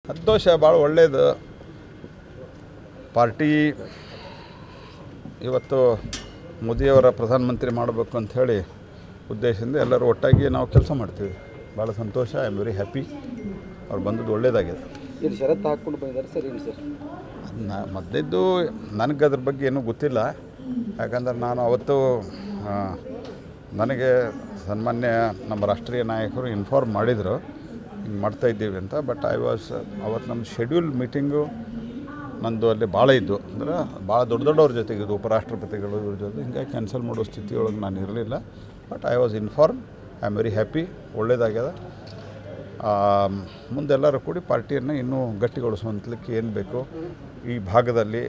ಸಂತೋಷ ಭಾಳ ಒಳ್ಳೆಯದು ಪಾರ್ಟಿ ಇವತ್ತು ಮೋದಿಯವರ ಪ್ರಧಾನಮಂತ್ರಿ ಮಾಡಬೇಕು ಅಂಥೇಳಿ ಉದ್ದೇಶದಿಂದ ಎಲ್ಲರೂ ಒಟ್ಟಾಗಿ ನಾವು ಕೆಲಸ ಮಾಡ್ತೀವಿ ಭಾಳ ಸಂತೋಷ ಐ ಆಮ್ ವೆರಿ ಹ್ಯಾಪಿ ಅವ್ರು ಬಂದದ್ದು ಒಳ್ಳೆಯದಾಗಿದೆ ಇಲ್ಲಿ ಷರತ್ತು ಹಾಕ್ಕೊಂಡು ಬಂದಿದ್ದಾರೆ ಸರ್ ಏನು ಸರ್ ನ ಮೊದಲಿದ್ದು ನನಗೆ ಅದ್ರ ಬಗ್ಗೆ ಏನೂ ಗೊತ್ತಿಲ್ಲ ಯಾಕಂದ್ರೆ ನಾನು ಅವತ್ತು ಆ, ನನಗೆ ಸನ್ಮಾನ್ಯ ನಮ್ಮ ರಾಷ್ಟ್ರೀಯ ನಾಯಕರು ಇನ್ಫಾರ್ಮ್ ಮಾಡಿದರು ಹಿಂಗೆ ಮಾಡ್ತಾ ಇದ್ದೀವಿ ಅಂತ ಬಟ್ ಐ ವಾಸ್ ಅವತ್ತು ನಮ್ಮ ಶೆಡ್ಯೂಲ್ ಮೀಟಿಂಗು ನಂದು ಅಲ್ಲಿ ಭಾಳ ಇದ್ದು ಅಂದ್ರೆ ಭಾಳ ದೊಡ್ಡ ದೊಡ್ಡವ್ರ ಜೊತೆಗೆ ಇದು ಉಪರಾಷ್ಟ್ರಪತಿಗಳು ಇವ್ರ ಜೊತೆ ಹಿಂಗಾಗಿ ಕ್ಯಾನ್ಸಲ್ ಮಾಡೋ ಸ್ಥಿತಿಯೊಳಗೆ ನಾನು ಇರಲಿಲ್ಲ but I was inform I am very happy ಒಳ್ಳೇದಾಗ್ಯದ ಆ, ಮುಂದೆಲ್ಲರೂ ಕೂಡಿ ಪಾರ್ಟಿಯನ್ನು ಇನ್ನೂ ಗಟ್ಟಿಗೊಳಿಸುವಂತಲಿಕ್ಕೆ ಏನು ಬೇಕು ಈ ಭಾಗದಲ್ಲಿ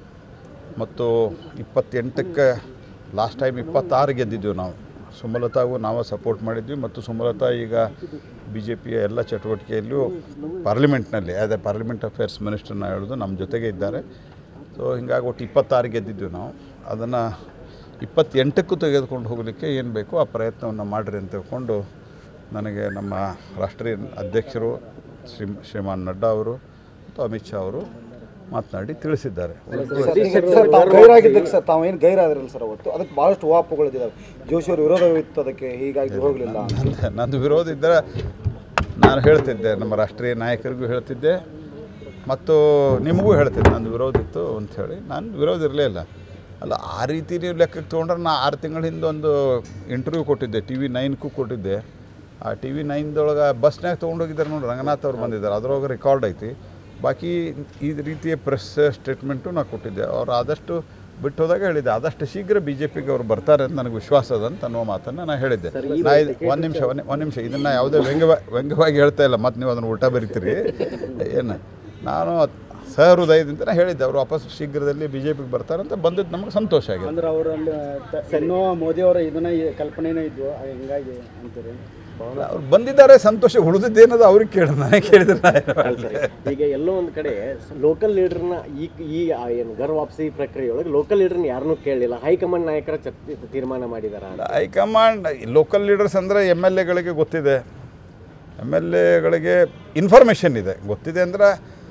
ಮತ್ತು ಇಪ್ಪತ್ತೆಂಟಕ್ಕೆ ಲಾಸ್ಟ್ ಟೈಮ್ ಇಪ್ಪತ್ತಾರು ಗೆದ್ದಿದ್ವಿ ನಾವು ಸುಮಲತಾಗೂ ನಾವು ಸಪೋರ್ಟ್ ಮಾಡಿದ್ವಿ ಮತ್ತು ಸುಮಲತಾ ಈಗ ಬಿ ಜೆ ಪಿಯ ಎಲ್ಲ ಚಟುವಟಿಕೆಯಲ್ಲೂ ಪಾರ್ಲಿಮೆಂಟ್ನಲ್ಲಿ ಆ್ಯಸ್ ಎ ಪಾರ್ಲಿಮೆಂಟ್ ಅಫೇರ್ಸ್ ಮಿನಿಸ್ಟರ್ನ ಹೇಳೋದು ನಮ್ಮ ಜೊತೆಗೆ ಇದ್ದಾರೆ ಸೊ ಹಿಂಗಾಗಿ ಒಟ್ಟು ಇಪ್ಪತ್ತಾರು ಗೆದ್ದಿದ್ವಿ ನಾವು ಅದನ್ನು ಇಪ್ಪತ್ತೆಂಟಕ್ಕೂ ತೆಗೆದುಕೊಂಡು ಹೋಗಲಿಕ್ಕೆ ಏನು ಬೇಕೋ ಆ ಪ್ರಯತ್ನವನ್ನು ಮಾಡಿರಿ ಅಂತ ತಿಳ್ಕೊಂಡು ನನಗೆ ನಮ್ಮ ರಾಷ್ಟ್ರೀಯ ಅಧ್ಯಕ್ಷರು ಶ್ರೀ ಶ್ರೀಮಾನ್ ನಡ್ಡಾ ಅವರು ಮತ್ತು ಅಮಿತ್ ಶಾ ಅವರು ಮಾತನಾಡಿ ತಿಳಿಸಿದ್ದಾರೆ ಸರ್ ತಾವು ಗೈರಾಗಿದ್ದಕ್ಕೆ ಸರ್ ತಾವು ಏನು ಗೈರಾದ್ರಲ್ಲ ಸರ್ ಅವತ್ತು ಅದಕ್ಕೆ ಭಾಳಷ್ಟು ವಾಪುಗಳಿದ್ದಾವೆ ಜೋಶಿ ಅವರು ವಿರೋಧವಿತ್ತು ಅದಕ್ಕೆ ಹೀಗಾಗಿ ಹೋಗಲಿಲ್ಲ ನಂದು ನಂದು ವಿರೋಧ ಇದ್ದರೆ ನಾನು ಹೇಳ್ತಿದ್ದೆ ನಮ್ಮ ರಾಷ್ಟ್ರೀಯ ನಾಯಕರಿಗೂ ಹೇಳ್ತಿದ್ದೆ ಮತ್ತು ನಿಮಗೂ ಹೇಳ್ತಿದ್ದೆ ನಂದು ವಿರೋಧ ಇತ್ತು ಅಂಥೇಳಿ ನಾನು ವಿರೋಧ ಇರಲೇ ಇಲ್ಲ ಅಲ್ಲ ಆ ರೀತಿ ನೀವು ಲೆಕ್ಕಕ್ಕೆ ತೊಗೊಂಡ್ರೆ ನಾ ಆರು ತಿಂಗಳ ಹಿಂದೆ ಒಂದು ಇಂಟರ್ವ್ಯೂ ಕೊಟ್ಟಿದ್ದೆ ಟಿ ವಿ ನೈನ್ಗೂ ಕೊಟ್ಟಿದ್ದೆ ಆ ಟಿ ವಿ ನೈನ್ದೊಳಗೆ ಬಸ್ನಾಗ ತೊಗೊಂಡೋಗಿದ್ದಾರೆ ನೋಡಿ ರಂಗನಾಥ್ ಅವ್ರು ಬಂದಿದ್ದಾರೆ ಅದ್ರೊಳಗೆ ರೆಕಾರ್ಡ್ ಐತಿ ಬಾಕಿ ಈ ರೀತಿಯ ಪ್ರೆಸ್ ಸ್ಟೇಟ್ಮೆಂಟು ನಾನು ಕೊಟ್ಟಿದ್ದೆ ಅವ್ರು ಆದಷ್ಟು ಬಿಟ್ಟು ಹೋದಾಗ ಹೇಳಿದ್ದೆ ಆದಷ್ಟು ಶೀಘ್ರ ಬಿ ಜೆ ಪಿಗೆ ಅವ್ರು ಬರ್ತಾರೆ ಅಂತ ನನಗೆ ವಿಶ್ವಾಸ ಅದ ಅಂತ ಅನ್ನುವ ಮಾತನ್ನು ನಾನು ಹೇಳಿದ್ದೆ ನಾ ಇದು ಒಂದು ನಿಮಿಷ ಒಂದು ಒಂದು ನಿಮಿಷ ಇದನ್ನು ಯಾವುದೇ ವ್ಯಂಗ್ಯವಾಗಿ ವ್ಯಂಗ್ಯವಾಗಿ ಹೇಳ್ತಾ ಇಲ್ಲ ಮತ್ತು ನೀವು ಅದನ್ನು ಉಲ್ಟಾ ಬರೀತೀರಿ ಏನು ನಾನು ಸಹೃದಯದಿಂದ ಹೇಳಿದ್ದೆ ಅವರು ವಾಪಸ್ ಶೀಘ್ರದಲ್ಲಿ ಬಿ ಜೆ ಪಿಗೆ ಬರ್ತಾರೆ ಅಂತ ಬಂದಿದ್ದು ನಮಗೆ ಸಂತೋಷ ಆಗಿದೆ ಅಂದ್ರೆ ಅವರು ಅಲ್ಲಿ ಇನ್ನೂ ಮೋದಿ ಅವರ ಇದನ್ನ ಈ ಕಲ್ಪನೆನೇ ಇದ್ವು ಅದು ಹಿಂಗಾಗಿ ಅಂತೀರಿ ಅಲ್ಲ, ಅವ್ರು ಬಂದಿದ್ದಾರೆ ಸಂತೋಷ ಉಳಿದಿದ್ದೇನದು ಅವ್ರಿಗೆ ಕೇಳಿ ನನಗೆ ಕೇಳಿದ್ರೆ ನಾ ಏನು ಮಾಡ್ಲಿ? ಈಗ ಎಲ್ಲೋ ಒಂದು ಕಡೆ ಲೋಕಲ್ ಲೀಡರ್ನ ಈ ಈ ಆ ಏನು ಗರ್ ವಾಪಸಿ ಪ್ರಕ್ರಿಯೆಯೊಳಗೆ ಲೋಕಲ್ ಲೀಡರ್ನ ಯಾರನ್ನೂ ಕೇಳಲಿಲ್ಲ ಹೈಕಮಾಂಡ್ ನಾಯಕರ ಚರ್ಚೆ ತೀರ್ಮಾನ ಮಾಡಿದಾರ ಹೈಕಮಾಂಡ್ ಲೋಕಲ್ ಲೀಡರ್ಸ್ ಅಂದರೆ ಎಮ್ ಎಲ್ ಎಗಳಿಗೆ ಗೊತ್ತಿದೆ ಎಮ್ ಎಲ್ ಎಗಳಿಗೆ ಇನ್ಫಾರ್ಮೇಷನ್ ಇದೆ ಗೊತ್ತಿದೆ ಅಂದ್ರೆ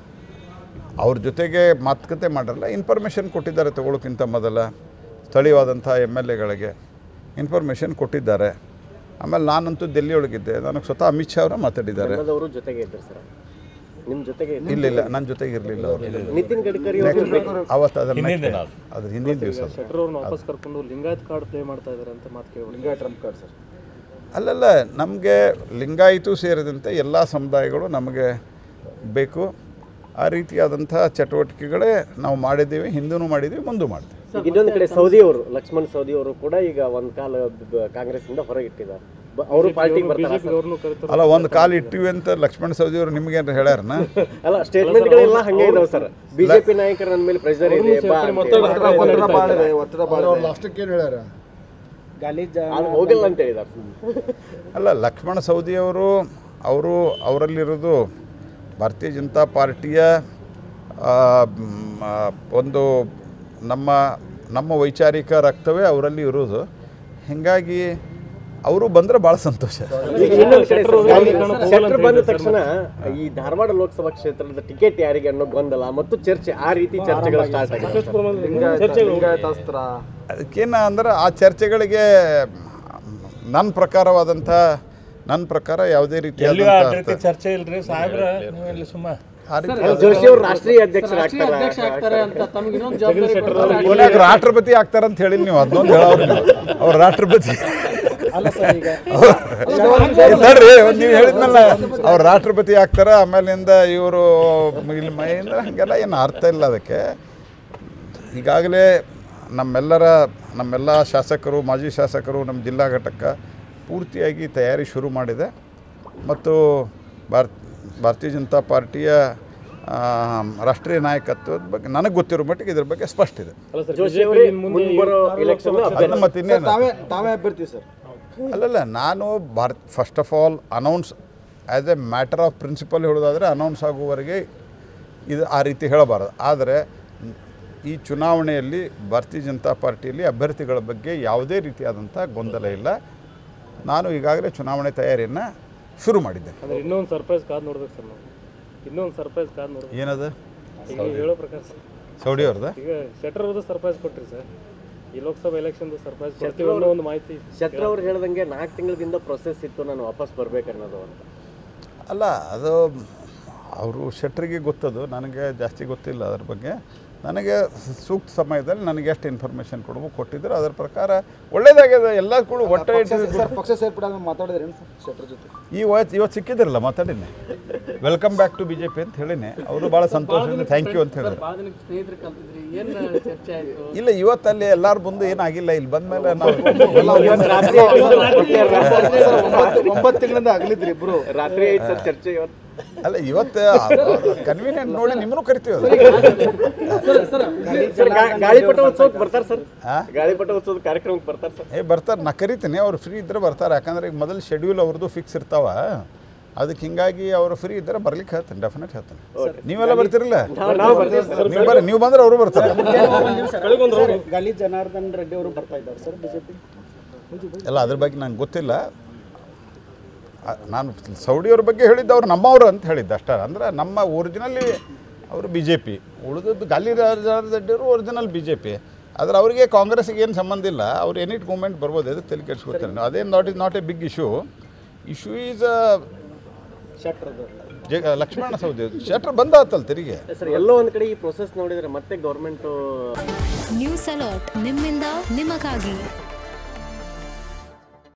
ಅವ್ರ ಜೊತೆಗೆ ಮಾತುಕತೆ ಮಾಡಲ್ಲ ಇನ್ಫಾರ್ಮೇಷನ್ ಕೊಟ್ಟಿದ್ದಾರೆ ತಗೊಳ್ಳೋಕ್ಕಿಂತ ಮೊದಲ ಸ್ಥಳೀಯವಾದಂಥ ಎಮ್ ಎಲ್ ಎಗಳಿಗೆ ಇನ್ಫಾರ್ಮೇಷನ್ ಕೊಟ್ಟಿದ್ದಾರೆ ಆಮೇಲೆ ನಾನಂತೂ ಡೆಲ್ಲಿ ಒಳಗಿದ್ದೆ ನನಗೆ ಸ್ವತಃ ಅಮಿತ್ ಶಾ ಅವರು ಮಾತಾಡಿದ್ದಾರೆ ಅವರು ಜೊತೆಗೆ ಇದ್ರು ಸರ್ ನಿಮ್ಮ ಜೊತೆಗೆ ಇದ್ರು. ಇಲ್ಲ ಇಲ್ಲ ನನ್ನ ಜೊತೆಗೆ ಇರಲಿಲ್ಲ ಅವರು ನಿತಿನ್ ಗಡ್ಕರಿ ಅವರು ಅವತ್ತು ಅದನ್ನು ಅದ್ರ ಹಿಂದಿನ ದಿವಸ ಅವ್ರನ್ನ ವಾಪಸ್ ಕರ್ಕೊಂಡು ಲಿಂಗಾಯತ್ ಕಾರ್ಡ್ ಪ್ಲೇ ಮಾಡ್ತಾ ಇದ್ದಾರೆ ಅಂತ ಮಾತು ಕೇಳಿ ಲಿಂಗಾಯತ್ ಟ್ರಂಪ್ ಕಾರ್ಡ್ ಸರ್ ಅಲ್ಲಲ್ಲ ನಮಗೆ ಲಿಂಗಾಯಿತು ಸೇರಿದಂತೆ ಎಲ್ಲ ಸಮುದಾಯಗಳು ನಮಗೆ ಬೇಕು ಆ ರೀತಿಯಾದಂಥ ಚಟುವಟಿಕೆಗಳೇ ನಾವು ಮಾಡಿದ್ದೀವಿ ಹಿಂದೂ ಮಾಡಿದ್ದೀವಿ ಮುಂದೂ ಮಾಡ್ತೀವಿ ಈಗ ಇನ್ನೊಂದು ಕಡೆ ಸೌದಿ ಅವರು ಲಕ್ಷ್ಮಣ್ ಸೌದಿ ಅವರು ಕೂಡ ಈಗ ಒಂದು ಕಾಲ ಬ- ಕಾಂಗ್ರೆಸ್ನಿಂದ ಹೊರಗಿಟ್ಟಿದ್ದಾರೆ ಬ- ಅವರು ಪಾರ್ಟಿಗೆ ಬರ್ತಾರೆ ಸರ್. ಅವ್ರನ್ನೂ ಕರಿತಾರೆ ಅಲ್ಲ ಒಂದು ಕಾಲು ಇಟ್ಟಿವಿ ಅಂತ ಲಕ್ಷ್ಮಣ ಸವದಿ ಅವರು ನಿಮಗೇನು ಹೇಳ್ಯಾರನ ಅಲ್ಲ ಸ್ಟೇಟ್ಮೆಂಟ್ಗಳೆಲ್ಲ ಹಂಗೆ ಇದಾವೆ ಸರ್ ಬಿಜೆಪಿ ನಾಯಕರ ನನ್ನ ಮೇಲೆ ಪ್ರೆಷರ್ ಇದೆ ಬಾ ಅಂತ ಹೇಳಿ. ಒತ್ತಡ ಭಾಳ ಇದೆ ಒತ್ತಡ ಭಾಳ ಇದೆ ಗಾಲೀಜ್ ಅದು ಹೋಗಿಲ್ಲ ಅಂತ ಹೇಳಿದಾರೆ ಅಲ್ಲ ಲಕ್ಷ್ಮಣ ಸವದಿಯವರು ಅವರು ಅವರಲ್ಲಿರೋದು ಭಾರತೀಯ ಜನತಾ ಪಾರ್ಟಿಯ ಆ, ಮ್, ಆ, ಒಂದು ನಮ್ಮ ನಮ್ಮ ವೈಚಾರಿಕ ರಕ್ತವೇ ಅವರಲ್ಲಿ ಇರೋದು ಹೀಗಾಗಿ ಅವರು ಬಂದರೆ ಭಾಳ ಸಂತೋಷ ಈಗ ಇನ್ನೊಂದು ಕಡೆ ಸರ್, ಶೆಟ್ರು ಬಂದ ತಕ್ಷಣ ಈ ಧಾರವಾಡ ಲೋಕಸಭಾ ಕ್ಷೇತ್ರದ ಟಿಕೆಟ್ ಯಾರಿಗೆ ಅನ್ನೋ ಗೊಂದಲ ಮತ್ತು ಚರ್ಚೆ ಆ ರೀತಿ ಚರ್ಚೆಗಳು ಸ್ಟಾರ್ಟ್ ಆಗಿದೆ ಲಿಂಗಾಯತ ಲಿಂಗಾಯತಾಸ್ತ್ರ ಅದಕ್ಕೇನ ಅಂದ್ರೆ ಆ ಚರ್ಚೆಗಳಿಗೆ ನನ್ನ ಪ್ರಕಾರವಾದಂಥ ನನ್ನ ಪ್ರಕಾರ ಯಾವುದೇ ರೀತಿಯಾದಂಥ ಚರ್ಚೆ ಇಲ್ರಿ ಸಾಹೇಬ್ರ ನೀವು ಇಲ್ಲಿ ಸುಮ್ಮ ಆ ರೀತಿ ಜೋಶಿ ಅವರು ರಾಷ್ಟ್ರೀಯ ಅಧ್ಯಕ್ಷರಾಗ್ತಾರೆ ಆಗ್ತಾರೆ ಅಂತ ತಮಗೆ ಇನ್ನೊಂದು ಜವಾಬ್ದಾರಿ ಕೊನೆಗೆ ರಾಷ್ಟ್ರಪತಿ ಆಗ್ತಾರಂತ ಹೇಳಿಲ್ಲ ನೀವು ಅದನ್ನೊಂದು ಹೇಳೋರು ನೀವು ಅವ್ರು ರಾಷ್ಟ್ರಪತಿ ಅಲ್ಲ ಸರ್ ಈಗ ನೋಡ್ರಿ ನೀವು ಹೇಳಿದ್ನಲ್ಲ ಅವ್ರು ರಾಷ್ಟ್ರಪತಿ ಆಗ್ತಾರೆ ಆಮೇಲಿಂದ ಇವರು ಇಲ್ಲಿ ಮೈಯಿಂದ ಹಾಗೆಲ್ಲ ಏನು ಅರ್ಥ ಇಲ್ಲ ಅದಕ್ಕೆ ಈಗಾಗಲೇ ನಮ್ಮೆಲ್ಲರ ನಮ್ಮೆಲ್ಲ ಶಾಸಕರು ಮಾಜಿ ಶಾಸಕರು ನಮ್ಮ ಜಿಲ್ಲಾ ಘಟಕ ಪೂರ್ತಿಯಾಗಿ ತಯಾರಿ ಶುರು ಮಾಡಿದೆ ಮತ್ತು ಭಾರತ್ ಭಾರತೀಯ ಜನತಾ ಪಾರ್ಟಿಯ ಆ, ರಾಷ್ಟ್ರೀಯ ನಾಯಕತ್ವದ ಬಗ್ಗೆ ನನಗೆ ಗೊತ್ತಿರೋ ಮಟ್ಟಿಗೆ ಇದ್ರ ಬಗ್ಗೆ ಸ್ಪಷ್ಟ ಇದೆ ಜೋಶಿ ಅವರೇ ಮುಂಬರೋ ಎಲೆಕ್ಷನ್ ಅದನ್ನ ಮತ್ತೆ ಇನ್ನೇನು ತಾವೇ ತಾವೇ ಅಭ್ಯರ್ಥಿ ಸರ್ ಅಲ್ಲಲ್ಲ ನಾನು Bharat first of all announce as a matter of principle ಹೇಳೋದಾದರೆ ಅನೌನ್ಸ್ ಆಗುವವರೆಗೆ ಇದು ಆ ರೀತಿ ಹೇಳಬಾರದು ಆದರೆ ಈ ಚುನಾವಣೆಯಲ್ಲಿ ಭಾರತೀಯ ಜನತಾ ಪಾರ್ಟಿಯಲ್ಲಿ ಅಭ್ಯರ್ಥಿಗಳ ಬಗ್ಗೆ ಯಾವುದೇ ರೀತಿಯಾದಂಥ ಗೊಂದಲ ಇಲ್ಲ ನಾನು ಈಗಾಗಲೇ ಚುನಾವಣೆ ತಯಾರಿಯನ್ನು ಶುರು ಮಾಡಿದ್ದೇನೆ ಅಂದ್ರೆ ಇನ್ನೊಂದು ಸರ್ಪ್ರೈಸ್ ಕಾದ್ ನೋಡ್ಬೇಕು ಸರ್ ನಾವು ಇನ್ನೊಂದು ಸರ್ಪ್ರೈಸ್ ಕಾದ್ ನೋಡ್ರಿ ಏನದು ಈಗ ಹೇಳೋ ಪ್ರಕಾರ ಸರ್. ಸೌಡಿ ಅವ್ರದ್ದು ಈಗ ಶೆಟ್ಟರ್ ಅವ್ರದ್ದು ಸರ್ಪ್ರೈಸ್ ಕೊಟ್ರಿ ಸರ್ ಈ ಲೋಕಸಭಾ ಎಲೆಕ್ಷನ್ದು ಸರ್ಪ್ರೈಸ್ ಕೊಡ್ತೀವಿ ಅನ್ನೋ ಒಂದು ಮಾಹಿತಿ ಶತ್ರು ಅವ್ರು ಹೇಳ್ದಂಗೆ ನಾಲ್ಕು ತಿಂಗಳದಿಂದ ಪ್ರೊಸೆಸ್ ಇತ್ತು ನಾನು ವಾಪಸ್ ಬರ್ಬೇಕನ್ನೋದು ಅಂತ ಅಲ್ಲ ಅದು ಅವರು ಶೆಟ್ರಿಗೆ ಗೊತ್ತದು ನನಗೆ ಜಾಸ್ತಿ ಗೊತ್ತಿಲ್ಲ ಅದ್ರ ಬಗ್ಗೆ ನನಗೆ ಸೂಕ್ತ ಸಮಯದಲ್ಲಿ ನನಗೆ ಎಷ್ಟು ಇನ್ಫಾರ್ಮೇಷನ್ ಕೊಡಬೇಕು ಕೊಟ್ಟಿದ್ರು ಅದ್ರ ಪ್ರಕಾರ ಒಳ್ಳೇದಾಗ್ಯದ ಎಲ್ಲ ಕೂಡ ಒಟ್ಟೆ ಇಟ್ಟಿದ್ದು ಸರ್ ಪಕ್ಷ ಸೇರ್ಪಡೆ ಮಾತಾಡಿದ್ರೇನು ಸರ್ ಶೆಟ್ಟರ್ ಜೊತೆ ಈ ವಯಸ್ಸು ಇವತ್ತು ಸಿಕ್ಕಿದ್ರಲ್ಲ ಮಾತಾಡಿನಿ welcome back to B J P ಅಂತ ಹೇಳಿನಿ ಅವರು ಭಾಳ ಸಂತೋಷದಿಂದ ಥ್ಯಾಂಕ್ ಯು ಅಂತ ಹೇಳಿದ್ರು ಭಾಳ ದಿನಕ್ಕೆ ಸ್ನೇಹಿತರು ಕಲ್ತಿದ್ರಿ ಏನು ಚರ್ಚೆ ಆಯಿತು ಇಲ್ಲ ಇವತ್ತಲ್ಲಿ ಎಲ್ಲರ ಮುಂದೆ ಏನಾಗಿಲ್ಲ ಇಲ್ಲಿ ಬಂದಮೇಲೆ ನಾವು ಒಂಬತ್ತು ಒಂಬತ್ತು ತಿಂಗಳಿಂದ ಅಗಲಿದ್ರಿ ಇಬ್ರು ರಾತ್ರಿ ಐದು ಸರ್ ಚರ್ಚೆ ಇವತ್ತು ಅಲ್ಲ ಇವತ್ತು ಕನ್ವೀನಿಯಂಟ್ ನೋಡಿ ನಿಮ್ಮನ್ನು ಕರಿತೀವಿ ಅದು ಸರ್ ಗಾ- ಗಾಳಿಪಟ ಉತ್ಸವಕ್ಕೆ ಬರ್ತಾರೆ ಸರ್ ಆ? ಗಾಳಿಪಟ ಉತ್ಸವದ ಕಾರ್ಯಕ್ರಮಕ್ಕೆ ಬರ್ತಾರೆ ಸರ್ ಏ ಬರ್ತಾರೆ ನಾ ಕರಿತೀನಿ ಅವ್ರು ಫ್ರೀ ಇದ್ದರೆ ಬರ್ತಾರೆ ಯಾಕಂದ್ರೆ ಈಗ ಮೊದಲು ಶೆಡ್ಯೂಲ್ ಅವ್ರದ್ದು ಫಿಕ್ಸ್ ಇರ್ತಾವ ಅದಕ್ಕೆ ಹಿಂಗಾಗಿ ಅವರು ಫ್ರೀ ಇದ್ದರೆ ಬರ್ಲಿಕ್ಕೆ ಹೇಳ್ತೀನಿ ಡೆಫಿನೆಟ್ ಹೇಳ್ತೀನಿ ನೀವೆಲ್ಲ ಬರ್ತಿರಲ್ಲ ನಾವು ಬರ್ತೀವಿ ಸರ್ ನೀವು ಬರ್ರಿ ನೀವು ಬಂದ್ರೆ ಅವರು ಬರ್ತಾರೆ ಸರ್, ಗಾಲಿ ಜನಾರ್ದನ್ ರೆಡ್ಡಿ ಅವರು ಬರ್ತಾ ಇದ್ದಾರೆ ಸರ್ ಬಿಜೆಪಿ ಎಲ್ಲ ಅದ್ರ ಬಗ್ಗೆ ನಂಗೆ ಗೊತ್ತಿಲ್ಲ ಆ, ನಾನು ಸೌಡಿಯವ್ರ ಬಗ್ಗೆ ಹೇಳಿದ್ದು ಅವ್ರು ನಮ್ಮವರು ಅಂತ ಹೇಳಿದ್ದು ಅಷ್ಟೇ ಅಂದ್ರೆ ನಮ್ಮ ಒರಿಜಿನಲಿ ಅವರು ಬಿ ಜೆ ಪಿ ಉಳಿದದ್ದು ಗಾಲಿ ರಾಜರೆಡ್ಡಿಯವರು ಒರಿಜಿನಲ್ ಬಿ ಜೆ ಪಿ ಆದ್ರೆ ಅವರಿಗೆ ಕಾಂಗ್ರೆಸ್ಗೆ ಏನು ಸಂಬಂಧ ಇಲ್ಲ ಅವ್ರು ಎನಿಟ್ ಮೂಮೆಂಟ್ ಬರ್ಬೋದು ಅದಕ್ಕೆ ತಲೆ ಕೆಡಿಸ್ಕೊತಾರೆ ಅದೇನು not is not a big issue issue is ಜ ಲಕ್ಷ್ಮಣ ಸೌದಿ ಶೆಟ್ರ್ ಬಂದಾತಲ್ಲ ತೆರಿಗೆ ಸರ್ ಎಲ್ಲೋ ಒಂದ್ ಕಡೆ ಈ ಪ್ರೊಸೆಸ್ ನೋಡಿದ್ರೆ ಮತ್ತೆ ಗೌರ್ಮೆಂಟ್ ನ್ಯೂಸ್ ಅಲರ್ಟ್ ನಿಮ್ಮಿಂದ ನಿಮಗಾಗಿ